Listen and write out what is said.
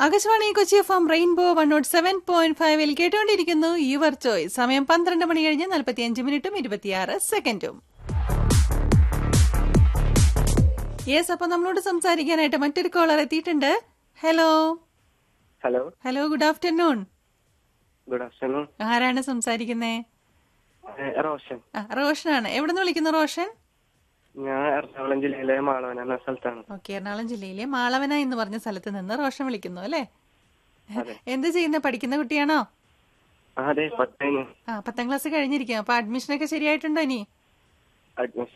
Akashvani Kochi F M rainbow one naught seven point ഫൈവിൽ കേട്ടുകൊണ്ടിരിക്കുന്നു your choice സമയം പന്ത്രണ്ട് മണി കഴിഞ്ഞ് നാൽപ്പത്തിയഞ്ച് മിനിറ്റും ഇരുപത്തിയാറ് സെക്കൻഡും യെസ് അപ്പൊ നമ്മളോട് സംസാരിക്കാനായിട്ട് മറ്റൊരു കോളർ എത്തിയിട്ടുണ്ട് hello hello hello good afternoon good afternoon ആരാണ് സംസാരിക്കുന്നേ റോഷൻ ആ റോഷനാണ് എവിടെ നിന്ന് വിളിക്കുന്നു റോഷൻ ഞാൻ എറണാകുളം ജില്ലയിലെ മാളവൻ എന്ന സ്ഥലത്താണ് ഓക്കെ എറണാകുളം ജില്ലയിലെ മാളവന എന്ന് പറഞ്ഞ സ്ഥലത്ത് നിന്ന് റോഷൻ വിളിക്കുന്നു അല്ലേ അതെ എന്ത് ചെയ്യുന്ന പഠിക്കുന്ന കുട്ടിയാണോ ആ, അതെ പത്ത് കഴിഞ്ഞു ആ പത്താം ക്ലാസ് കഴിഞ്ഞിരിക്കും അപ്പൊ അഡ്മിഷനൊക്കെ ശരിയായിട്ടുണ്ടോ ഇനി അഡ്മിഷൻ